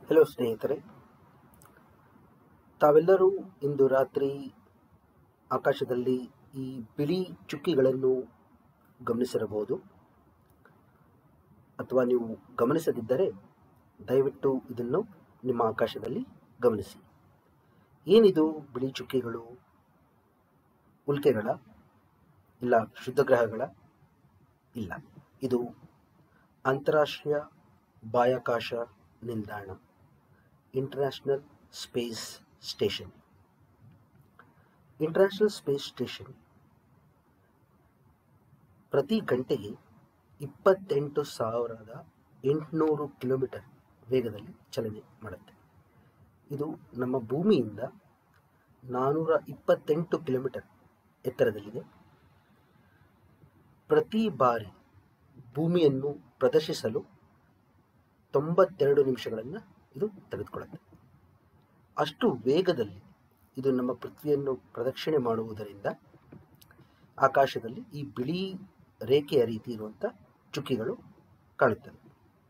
hello ಸ್ನೇಹಿತರೆ ತಾವೆಲ್ಲರೂ ಇಂದು ರಾತ್ರಿ ಆಕಾಶದಲ್ಲಿ ಈ ಬಿಳಿ ಚುಕ್ಕಿಗಳನ್ನು ಗಮನಿಸಿರಬಹುದು ಅಥವಾ ನೀವು ಗಮನಿಸದಿದ್ದರೆ ದಯವಿಟ್ಟು ಇದನ್ನು ನಿಮ್ಮ ಆಕಾಶದಲ್ಲಿ ಗಮನಿಸಿ ಏನಿದು ಬಿಳಿ ಚುಕ್ಕಿಗಳು ಉಲ್ಕೆಗಳ ಇಲ್ಲ ಶುದ್ಧಗ್ರಹಗಳ ಇಲ್ಲ ಇದು ಅಂತಾರಾಷ್ಟ್ರೀಯ ಬಾಹ್ಯಾಕಾಶ ನಿಲ್ದಾಣ international space station international space station ಪ್ರತಿ ಗಂಟೆಗೆ ಇಪ್ಪತ್ತೆಂಟು ಸಾವಿರದ ಎಂಟುನೂರು ಕಿಲೋಮೀಟರ್ ವೇಗದಲ್ಲಿ ಚಲನೆ ಮಾಡುತ್ತೆ ಇದು ನಮ್ಮ ಭೂಮಿಯಿಂದ ನಾನ್ನೂರ ಇಪ್ಪತ್ತೆಂಟು ಕಿಲೋಮೀಟರ್ ಎತ್ತರದಲ್ಲಿದೆ ಪ್ರತಿ ಬಾರಿ ಭೂಮಿಯನ್ನು ಪ್ರದರ್ಶಿಸಲು ತೊಂಬತ್ತೆರಡು ನಿಮಿಷಗಳನ್ನು ಇದು ತೆಗೆದುಕೊಳ್ಳುತ್ತೆ ಅಷ್ಟು ವೇಗದಲ್ಲಿ ಇದು ನಮ್ಮ ಪೃಥ್ವಿಯನ್ನು ಪ್ರದಕ್ಷಿಣೆ ಮಾಡುವುದರಿಂದ ಆಕಾಶದಲ್ಲಿ ಈ ಬಿಳಿ ರೇಖೆಯ ರೀತಿ ಇರುವಂಥ ಚುಕ್ಕಿಗಳು ಕಾಣುತ್ತವೆ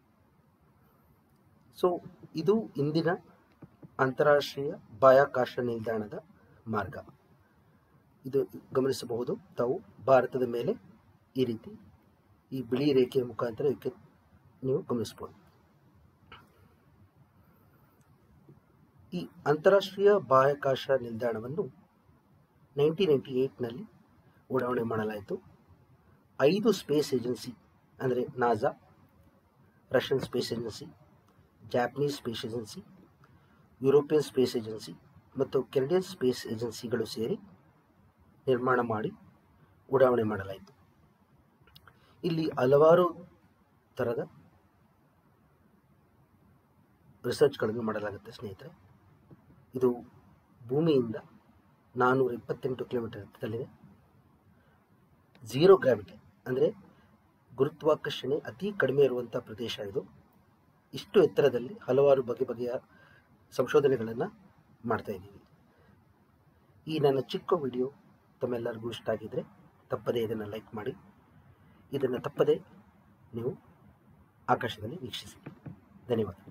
ಸೊ ಇದು ಇಂದಿನ ಅಂತಾರಾಷ್ಟ್ರೀಯ ಬಾಹ್ಯಾಕಾಶ ನಿಲ್ದಾಣದ ಮಾರ್ಗ ಇದು ಗಮನಿಸಬಹುದು ತಾವು ಭಾರತದ ಮೇಲೆ ಈ ರೀತಿ ಈ ಬಿಳಿ ರೇಖೆಯ ಮುಖಾಂತರ ಇದಕ್ಕೆ ನೀವು ಗಮನಿಸ್ಬೋದು ಈ ಅಂತಾರಾಷ್ಟ್ರೀಯ ಬಾಹ್ಯಾಕಾಶ ನಿಲ್ದಾಣವನ್ನು ನೈನ್ಟೀನ್ ನೈಂಟಿ ಏಯ್ಟ್ನಲ್ಲಿ ಉಡಾವಣೆ ಮಾಡಲಾಯಿತು ಐದು ಸ್ಪೇಸ್ ಏಜೆನ್ಸಿ ಅಂದರೆ NASA Russian space agency Japanese space agency European space agency ಮತ್ತು ಕೆನಡಿಯನ್ ಸ್ಪೇಸ್ ಏಜೆನ್ಸಿಗಳು ಸೇರಿ ನಿರ್ಮಾಣ ಮಾಡಿ ಉಡಾವಣೆ ಮಾಡಲಾಯಿತು ಇಲ್ಲಿ ಹಲವಾರು ಥರದ ರಿಸರ್ಚ್ಗಳನ್ನು ಮಾಡಲಾಗುತ್ತೆ ಸ್ನೇಹಿತರೆ ಇದು ಭೂಮಿಯಿಂದ ನಾನ್ನೂರ ಇಪ್ಪತ್ತೆಂಟು ಕಿಲೋಮೀಟರ್ ಎತ್ತರದಲ್ಲಿದೆ ಝೀರೋ ಗ್ರಾವಿಟಿ ಅಂದರೆ ಗುರುತ್ವಾಕರ್ಷಣೆ ಅತಿ ಕಡಿಮೆ ಇರುವಂಥ ಪ್ರದೇಶ ಇದು ಇಷ್ಟು ಎತ್ತರದಲ್ಲಿ ಹಲವಾರು ಬಗೆ ಬಗೆಯ ಸಂಶೋಧನೆಗಳನ್ನು ಮಾಡ್ತಾ ಇದ್ದೀವಿ ಈ ನನ್ನ ಚಿಕ್ಕ ವಿಡಿಯೋ ತಮ್ಮೆಲ್ಲರಿಗೂ ಇಷ್ಟ ಆಗಿದ್ದರೆ ತಪ್ಪದೇ ಇದನ್ನು ಲೈಕ್ ಮಾಡಿ ಇದನ್ನು ತಪ್ಪದೇ ನೀವು ಆಕಾಶದಲ್ಲಿ ವೀಕ್ಷಿಸಿ ಧನ್ಯವಾದ